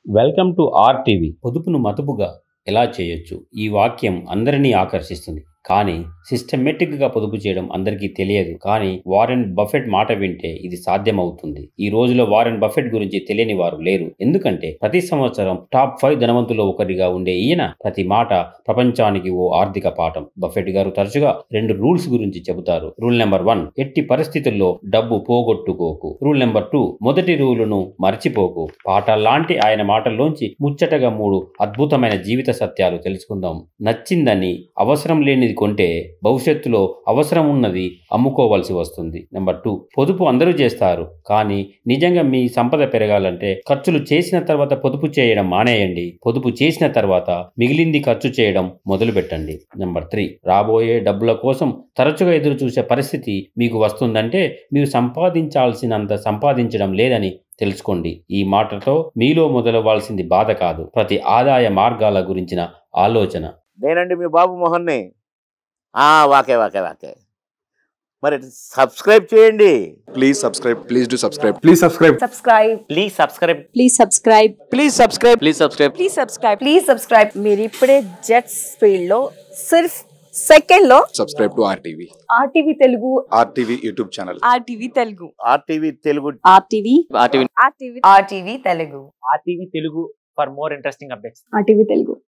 Welcome to R TV పొదుపును మతుపుగా ఎలా చేయొచ్చు ఈ వాక్యం అందరినీ ఆకర్షిస్తుంది కానీ సిస్టమేటిక్గా పొదుపు చేయడం అందరికీ తెలియదు కానీ వారెన్ బఫెట్ మాట వింటే ఇది సాధ్యమవుతుంది ఈ రోజులో వారెన్ బఫెట్ గురించి తెలియని వారు లేరు ఎందుకంటే ప్రతి సంవత్సరం టాప్ ఫైవ్ ధనవంతుల్లో ఒకరిగా ఉండే ఈయన ప్రతి మాట ప్రపంచానికి ఓ ఆర్థిక పాఠం బఫెట్ గారు తరచుగా రెండు రూల్స్ గురించి చెబుతారు రూల్ నెంబర్ వన్ ఎట్టి పరిస్థితుల్లో డబ్బు పోగొట్టుకోకు రూల్ నెంబర్ టూ మొదటి రూలును మర్చిపోకు పాఠాల్లాంటి ఆయన మాటల్లోంచి ముచ్చటగా మూడు అద్భుతమైన జీవిత సత్యాలు తెలుసుకుందాం నచ్చిందని అవసరం లేనిది కొంటే భవిష్యత్తులో అవసరం ఉన్నది అమ్ముకోవాల్సి వస్తుంది నెంబర్ టూ పొదుపు అందరూ చేస్తారు కానీ నిజంగా మీ సంపద పెరగాలంటే ఖర్చులు చేసిన తర్వాత పొదుపు చేయడం మానేయండి పొదుపు చేసిన తర్వాత మిగిలింది ఖర్చు చేయడం మొదలు పెట్టండి నెంబర్ త్రీ రాబోయే డబ్బుల కోసం తరచుగా ఎదురు చూసే పరిస్థితి మీకు వస్తుందంటే మీరు సంపాదించాల్సినంత సంపాదించడం లేదని తెలుసుకోండి ఈ మాటతో మీలో మొదలవ్వాల్సింది బాధ కాదు ప్రతి ఆదాయ మార్గాల గురించిన ఆలోచన నేనండి మీ బాబు మోహన్ని ఆ, వాకే వాకే వాకే మరి సబ్స్క్రైబ్ చేయండి Please subscribe. Please do subscribe. Please subscribe. subscribe please subscribe please subscribe please subscribe please subscribe please subscribe please subscribe మీరు ఇప్పుడే జెట్స్ ఫీల్డ్ లో సిర్ఫ్ సెకండ్ లో Subscribe to RTV. RTV Telugu RTV YouTube channel. RTV Telugu RTV Telugu RTV RTV RTV Telugu RTV Telugu for more interesting updates RTV Telugu